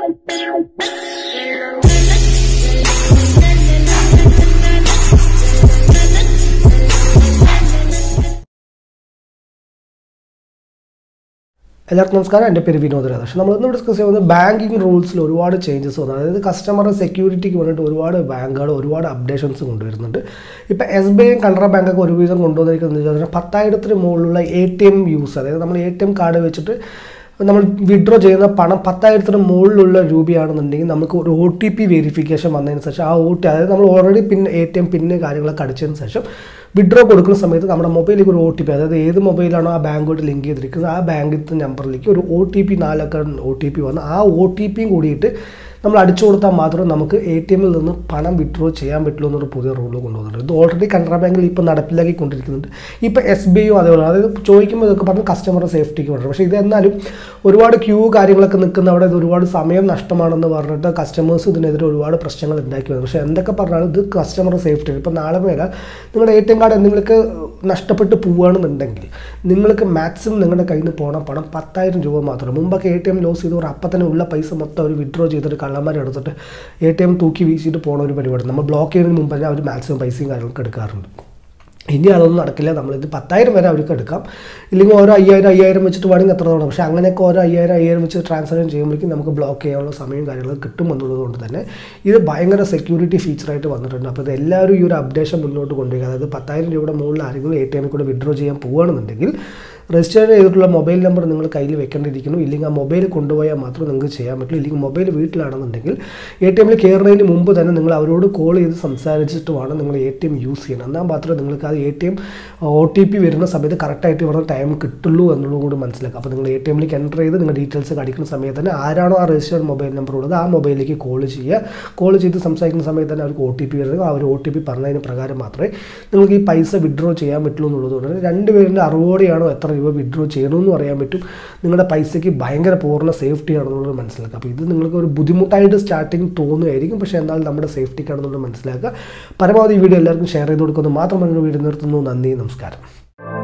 എല്ലാവർക്കും നമസ്കാരം എൻ്റെ പേര് വിനോദ് രാധാകൃഷ്ണൻ നമ്മൾ ഇന്ന് ഡിസ്കസ് ചെയ്യുന്നത് ബാങ്കിങ് റൂൾസിൽ ഒരുപാട് ചേഞ്ചസ് വന്നു അതായത് കസ്റ്റമർ സെക്യൂരിറ്റിക്ക് വേണ്ടിയിട്ട് ഒരുപാട് ബാങ്കുകൾ ഒരുപാട് അപ്ഡേഷൻസ് കൊണ്ടുവരുന്നുണ്ട് ഇപ്പോൾ എസ് ബി ഐയും കനറ ബാങ്കൊക്കെ ഒരുവിധം കൊണ്ടുവന്നിരിക്കുന്നത് വെച്ചാൽ പത്തായിരത്തിന് മുകളിലുള്ള എ ടി എം യൂസ് അതായത് നമ്മൾ എ ടി എം കാർഡ് വെച്ചിട്ട് നമ്മൾ വിഡ്രോ ചെയ്യുന്ന പണം പത്തായിരത്തിന് മുകളിലുള്ള രൂപയാണെന്നുണ്ടെങ്കിൽ നമുക്ക് ഒരു ഒ ടി പി വെരിഫിക്കേഷൻ വന്നതിന് ശേഷം ആ ഒ ടി അതായത് നമ്മൾ already pin A T M പിന്ന് കാര്യങ്ങളൊക്കെ അടിച്ചതിന് ശേഷം വിഡ്രോ കൊടുക്കുന്ന സമയത്ത് നമ്മുടെ മൊബൈലിലേക്ക് ഒരു ഒ ടി പി അതായത് ഏത് മൊബൈലാണോ ആ ബാങ്കുമായിട്ട് ലിങ്ക് ചെയ്തിരിക്കുന്നത് ആ ബാങ്കിൻ്റെ നമ്പറിലേക്ക് ഒരു ഒ ടി പി നാലൊക്കെ ഒ ടി പി വന്ന് ആ ഒ ടി പിയും കൂടിയിട്ട് നമ്മൾ അടിച്ചു കൊടുത്താൽ മാത്രം നമുക്ക് എ ടി എമ്മിൽ നിന്ന് പണം വിഡ്രോ ചെയ്യാൻ പറ്റുള്ളൂ എന്നൊരു പുതിയ റൂൾ കൊണ്ടുവന്നിട്ടുണ്ട് ഇത് ഓൾറെഡി കനറ ബാങ്കിൽ ഇപ്പോൾ നടപ്പിലാക്കിക്കൊണ്ടിരിക്കുന്നുണ്ട് ഇപ്പോൾ എസ് ബി ഐയും അതേപോലെ അതായത് ചോദിക്കുമ്പോൾ ഇതൊക്കെ പറഞ്ഞ് കസ്റ്റമർ സേഫ്റ്റിക്ക് വേണ്ടി പക്ഷേ ഇത് എന്നാലും ഒരുപാട് ക്യൂ കാര്യങ്ങളൊക്കെ നിൽക്കുന്ന അവിടെ ഇത് ഒരുപാട് സമയം നഷ്ടമാണെന്ന് പറഞ്ഞിട്ട് കസ്റ്റമേഴ്സ് ഇതിനെതിരെ ഒരുപാട് പ്രശ്നങ്ങൾ ഉണ്ടാക്കി വന്നു പക്ഷേ എന്തൊക്കെ പറഞ്ഞാലും ഇത് കസ്റ്റമർ സേഫ്റ്റി ഇപ്പോൾ നാളെ മേലെ നിങ്ങളുടെ എ ടി എം കാർഡ് എന്തെങ്കിലുമൊക്കെ നഷ്ടപ്പെട്ട് പോവുകയാണെന്നുണ്ടെങ്കിൽ നിങ്ങൾക്ക് മാക്സിമം നിങ്ങളുടെ കയ്യിൽ നിന്ന് പോകണ പണം പത്തായിരം രൂപ മാത്രം മുമ്പൊക്കെ എ ടി എം ലോസ് ചെയ്തവർ അപ്പം തന്നെ ഉള്ള പൈസ മൊത്തം അവർ വിഡ്രോ ചെയ്തിട്ട് കള്ളന്മാർ എടുത്തിട്ട് എ ടി എം തൂക്കി വീശിയിട്ട് പോണ ഒരു പരിപാടി നമ്മൾ ബ്ലോക്ക് ചെയ്യുന്നതിന് മുമ്പ് തന്നെ അവർ മാക്സിമം പൈസയും കാര്യങ്ങളൊക്കെ എടുക്കാറുണ്ട് ഇനി അതൊന്നും നടക്കില്ല നമ്മളിത് പത്തായിരം വരെ അവർക്ക് എടുക്കാം ഇല്ലെങ്കിൽ ഓരോ അയ്യായിരം അയ്യായിരം വെച്ചിട്ട് വേണമെങ്കിൽ എത്ര തവണ പക്ഷേ അങ്ങനെയൊക്കെ ഓരോ അയ്യായിരം അയ്യായിരം വെച്ച് ട്രാൻസ്ഫർ ചെയ്യുമ്പോഴേക്കും നമുക്ക് ബ്ലോക്ക് ചെയ്യാനുള്ള സമയം കാര്യങ്ങളൊക്കെ കിട്ടും എന്നുള്ളത് കൊണ്ട് തന്നെ ഇത് ഭയങ്കര സെക്യൂരിറ്റി ഫീച്ചറായിട്ട് വന്നിട്ടുണ്ട് അപ്പോൾ ഇത് എല്ലാവരും ഈ ഒരു അപ്ഡേഷൻ മുന്നോട്ട് കൊണ്ടുവരിക അതായത് പത്തായിരം രൂപയുടെ മുകളിൽ ആരെങ്കിലും എ ടി എമ്മിൽ കൂടെ വിഡ്രോ ചെയ്യാൻ പോവുകയാണെന്നുണ്ടെങ്കിൽ രജിസ്റ്റർ ചെയ്തിട്ടുള്ള മൊബൈൽ നമ്പർ നിങ്ങൾ കയ്യിൽ വെക്കേണ്ടിയിരിക്കുന്നു ഇല്ലെങ്കിൽ ആ മൊബൈൽ കൊണ്ടുപോയാൽ മാത്രം നിങ്ങൾക്ക് ചെയ്യാൻ പറ്റുള്ളൂ ഇല്ലെങ്കിൽ മൊബൈൽ വീട്ടിലാണെന്നുണ്ടെങ്കിൽ എ ടി എമ്മിൽ കയറുന്നതിന് മുമ്പ് തന്നെ നിങ്ങൾ അവരോട് കോൾ ചെയ്ത് സംസാരിച്ചിട്ട് വേണം നിങ്ങൾ എ ടി എം യൂസ് ചെയ്യണം എന്നാൽ മാത്രമേ നിങ്ങൾക്ക് ആ A T M O T P വരുന്ന സമയത്ത് കറക്റ്റായിട്ട് ഇവിടെ ടൈം കിട്ടുള്ളൂ എന്നുള്ളത് കൂടി മനസ്സിലാക്കുക അപ്പോൾ നിങ്ങൾ എ ടി എമ്മിലേക്ക് എൻ്റർ ചെയ്ത് നിങ്ങൾ ഡീറ്റെയിൽസ് അടിക്കുന്ന സമയത്ത് തന്നെ ആരാണോ ആ രജിസ്റ്റേർഡ് മൊബൈൽ നമ്പർ ഉള്ളത് ആ മൊബൈലിലേക്ക് കോൾ ചെയ്യുക കോൾ ചെയ്ത് സംസാരിക്കുന്ന സമയത്ത് തന്നെ അവർക്ക് ഒ ടി പി വരുന്നത് ആ ഒരു ഒ ടി പി പറഞ്ഞതിന് പ്രകാരം മാത്രമേ നിങ്ങൾക്ക് ഈ പൈസ വിഡ്രോ ചെയ്യാൻ പറ്റുള്ളൂ എന്നുള്ളത് കൊണ്ട് രണ്ടുപേരുടെ അറിവോടെയാണോ എത്ര രൂപ വിഡ്രോ ചെയ്യണമെന്നും അറിയാൻ പറ്റും നിങ്ങളുടെ പൈസയ്ക്ക് ഭയങ്കര പൂർണ്ണ സേഫ്റ്റി ആണെന്നുള്ളത് മനസ്സിലാക്കുക അപ്പോൾ ഇത് നിങ്ങൾക്ക് ഒരു ബുദ്ധിമുട്ടായിട്ട് സ്റ്റാർട്ടിങ് തോന്നുമായിരിക്കും പക്ഷേ എന്നാൽ നമ്മുടെ സേഫ്റ്റിക്കാണെന്നുള്ളത് മനസ്സിലാക്കുക പരമാവധി ഈ വീഡിയോ എല്ലാവർക്കും ഷെയർ ചെയ്ത് കൊടുക്കുന്നത് മാത്രം വീഡിയോ നിർത്തുന്നു നന്ദി നമസ്കാരം